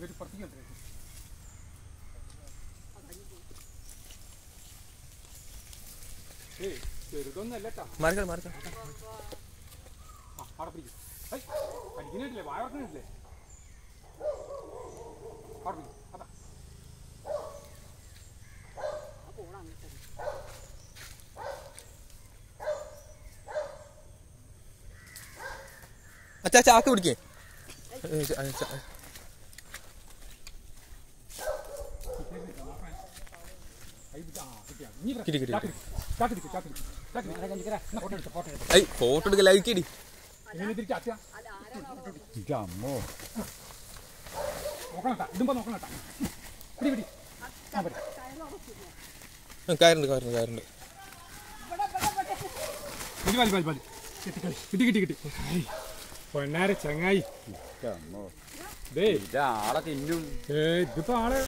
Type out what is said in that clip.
ഇവര് പുറത്തേക്ക് വരട്ടെ. ഏയ് ചെറുതൊന്നല്ല ട്ടാ. മാറിക്കാം മാറിക്കാം ആ, അവിടെ പിടിക്ക്. ഹൈ, കടിക്കുന്നില്ലേ വായ ഉറക്കുന്നില്ലേ അവിടെ പിടിക്ക്. അതാ അച്ഛാ ചാക്ക് പിടിക്കേ കൈ പിടിച്ച് ആ, കിട്ടിയാ. ഇനി ഇവിടെ. കിട്ടി, കിട്ടി, ചാക്ക് ഇരിക്ക്. ചാക്ക് ഇരിക്ക്, ചാക്ക് ഇരിക്ക്. ചാക്ക് ഇരിക്ക്. എന്നാ, ഫോട്ടോ എടുത്തോ, ഫോട്ടോ എടുത്തോ. ഐ ഫോട്ടോ എടുക്കല ലൈക്കിടി ഇങ്ങനെ തിരിച്ച് അച്ഛാ. നോക്കണം ട്ടാ. ഇടുമ്പോ നോക്കണം ട്ടാ. പിടി, പിടി. ആ, പിടി. കയറുണ്ട് കയറുണ്ട് കയറുണ്ട് വലി, വലി, വലി, വലി. കിട്ടി, കിട്ടി, കിട്ടി, കിട്ടി, കിട്ടി. ഏയ്, പൊന്നാര ചങ്ങായി ദേ ഇതാളെ തിന്നും ഏ ഇതിപ്പോ ആള്